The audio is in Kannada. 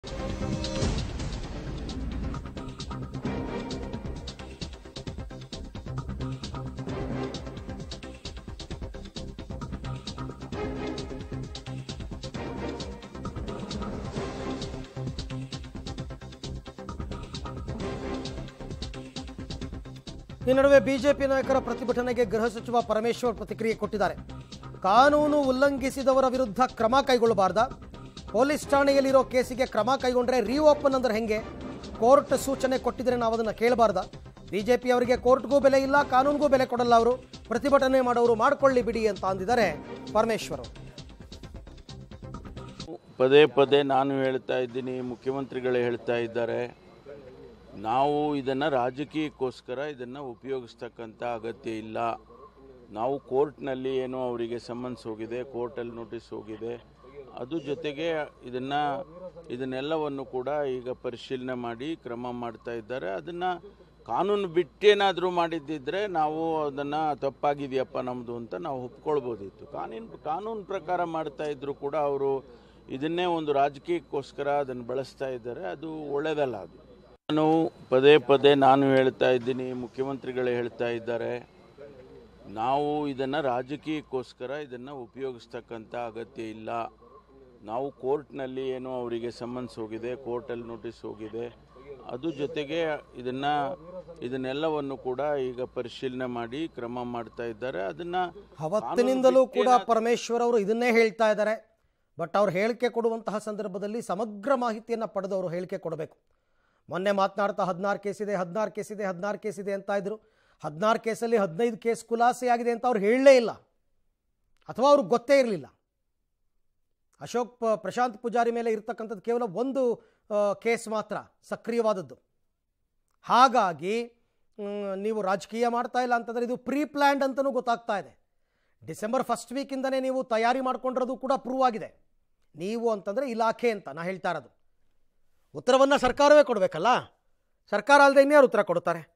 ಈ ನಡುವೆ ಬಿಜೆಪಿ ನಾಯಕರ ಪ್ರತಿಭಟನೆಗೆ ಗೃಹ ಸಚಿವ ಪರಮೇಶ್ವರ್ ಪ್ರತಿಕ್ರಿಯೆ ಕೊಟ್ಟಿದ್ದಾರೆ ಕಾನೂನು ಉಲ್ಲಂಘಿಸಿದವರ ವಿರುದ್ಧ ಕ್ರಮ ಕೈಗೊಳ್ಳಬಾರ್ದ ಪೊಲೀಸ್ ಠಾಣೆಯಲ್ಲಿರೋ ಕೇಸಿಗೆ ಕ್ರಮ ಕೈಗೊಂಡ್ರೆ ರೀಓಪನ್ ಅಂದ್ರೆ ಹೆಂಗೆ ಕೋರ್ಟ್ ಸೂಚನೆ ಕೊಟ್ಟಿದ್ರೆ ನಾವು ಅದನ್ನು ಕೇಳಬಾರ್ದ ಬಿಜೆಪಿ ಅವರಿಗೆ ಕೋರ್ಟ್ಗೂ ಬೆಲೆ ಇಲ್ಲ ಕಾನೂನಿಗೂ ಬೆಲೆ ಕೊಡಲ್ಲ ಅವರು ಪ್ರತಿಭಟನೆ ಮಾಡೋರು ಮಾಡ್ಕೊಳ್ಳಿ ಬಿಡಿ ಅಂತ ಅಂದಿದ್ದಾರೆ ಪರಮೇಶ್ವರ್ ಅವರು. ಪದೇ ಪದೇ ನಾನು ಹೇಳ್ತಾ ಇದ್ದೀನಿ ಮುಖ್ಯಮಂತ್ರಿಗಳು ಹೇಳ್ತಾ ಇದ್ದಾರೆ ನಾವು ಇದನ್ನು ರಾಜಕೀಯಕ್ಕೋಸ್ಕರ ಇದನ್ನು ಉಪಯೋಗಿಸ್ತಕ್ಕಂಥ ಅಗತ್ಯ ಇಲ್ಲ ನಾವು ಕೋರ್ಟ್ನಲ್ಲಿ ಏನೋ ಅವರಿಗೆ ಸಮನ್ಸ್ ಹೋಗಿದೆ ಕೋರ್ಟಲ್ಲಿ ನೋಟಿಸ್ ಹೋಗಿದೆ ಅದು ಜೊತೆಗೆ ಇದನ್ನು ಇದನ್ನೆಲ್ಲವನ್ನು ಕೂಡ ಈಗ ಪರಿಶೀಲನೆ ಮಾಡಿ ಕ್ರಮ ಮಾಡ್ತಾ ಇದ್ದಾರೆ ಅದನ್ನು ಕಾನೂನು ಬಿಟ್ಟೇನಾದರೂ ಮಾಡಿದ್ದಿದ್ರೆ ನಾವು ಅದನ್ನು ತಪ್ಪಾಗಿದೆಯಪ್ಪ ನಮ್ಮದು ಅಂತ ನಾವು ಒಪ್ಕೊಳ್ಬೋದಿತ್ತು ಕಾನೂನು ಕಾನೂನು ಪ್ರಕಾರ ಮಾಡ್ತಾ ಇದ್ರು ಕೂಡ ಅವರು ಇದನ್ನೇ ಒಂದು ರಾಜಕೀಯಕ್ಕೋಸ್ಕರ ಅದನ್ನು ಬಳಸ್ತಾ ಇದ್ದಾರೆ ಅದು ಒಳ್ಳೆಯದಲ್ಲ ಅದು ನಾನು ಪದೇ ಪದೇ ನಾನು ಹೇಳ್ತಾ ಇದ್ದೀನಿ ಮುಖ್ಯಮಂತ್ರಿಗಳು ಹೇಳ್ತಾ ಇದ್ದಾರೆ ನಾವು ಇದನ್ನು ರಾಜಕೀಯಕ್ಕೋಸ್ಕರ ಇದನ್ನು ಉಪಯೋಗಿಸ್ತಕ್ಕಂಥ ಅಗತ್ಯ ಇಲ್ಲ ನಾವು ಕೋರ್ಟ್ನಲ್ಲಿ ಏನೋ ಅವರಿಗೆ ಸಮನ್ಸ್ ಹೋಗಿದೆ ಕೋರ್ಟಲ್ಲಿ ನೋಟಿಸ್ ಹೋಗಿದೆ ಅದು ಜೊತೆಗೆ ಇದನ್ನು ಇದನ್ನೆಲ್ಲವನ್ನು ಕೂಡ ಈಗ ಪರಿಶೀಲನೆ ಮಾಡಿ ಕ್ರಮ ಮಾಡ್ತಾ ಇದ್ದಾರೆ ಅದನ್ನು ಅವತ್ತಿನಿಂದಲೂ ಕೂಡ ಪರಮೇಶ್ವರ್ ಅವರು ಇದನ್ನೇ ಹೇಳ್ತಾ ಇದ್ದಾರೆ ಬಟ್ ಅವ್ರು ಹೇಳಿಕೆ ಕೊಡುವಂತಹ ಸಂದರ್ಭದಲ್ಲಿ ಸಮಗ್ರ ಮಾಹಿತಿಯನ್ನು ಪಡೆದವರು ಹೇಳಿಕೆ ಕೊಡಬೇಕು ಮೊನ್ನೆ ಮಾತನಾಡ್ತಾ ಹದಿನಾರು ಕೇಸ್ ಇದೆ ಹದಿನಾರು ಕೇಸ್ ಇದೆ ಹದಿನಾರು ಕೇಸ್ ಇದೆ ಅಂತ ಇದ್ರು ಹದಿನಾರು ಕೇಸಲ್ಲಿ ಹದಿನೈದು ಕೇಸ್ ಖುಲಾಸೆ ಆಗಿದೆ ಅಂತ ಅವ್ರು ಹೇಳಲೇ ಇಲ್ಲ ಅಥವಾ ಅವ್ರಿಗೆ ಗೊತ್ತೇ ಇರಲಿಲ್ಲ ಅಶೋಕ್ ಪ- ಪ್ರಶಾಂತ್ ಪೂಜಾರಿ ಮೇಲೆ ಇರ್ತಕ್ಕಂಥದ್ದು ಕೇವಲ ಒಂದು ಆ, ಕೇಸ್ ಮಾತ್ರ ಸಕ್ರಿಯವಾದದ್ದು ಹಾಗಾಗಿ ಮ್, ನೀವು ರಾಜಕೀಯ ಮಾಡ್ತಾ ಇಲ್ಲ ಅಂತಂದರೆ ಇದು ಪ್ರೀ ಪ್ಲ್ಯಾಂಡ್ ಅಂತಲೂ ಗೊತ್ತಾಗ್ತಾ ಇದೆ ಡಿಸೆಂಬರ್ ಫಸ್ಟ್ ವೀಕಿಂದನೇ ನೀವು ತಯಾರಿ ಮಾಡ್ಕೊಂಡಿರೋದು ಕೂಡ ಪ್ರೂವ್ ಆಗಿದೆ ನೀವು ಅಂತಂದರೆ ಇಲಾಖೆ ಅಂತ ನಾ ಹೇಳ್ತಾ ಇರೋದು ಉತ್ತರವನ್ನು ಸರ್ಕಾರವೇ ಕೊಡಬೇಕಲ್ಲ ಸರ್ಕಾರ ಅಲ್ಲದೆ ಇನ್ಯಾರು ಉತ್ತರ ಕೊಡ್ತಾರೆ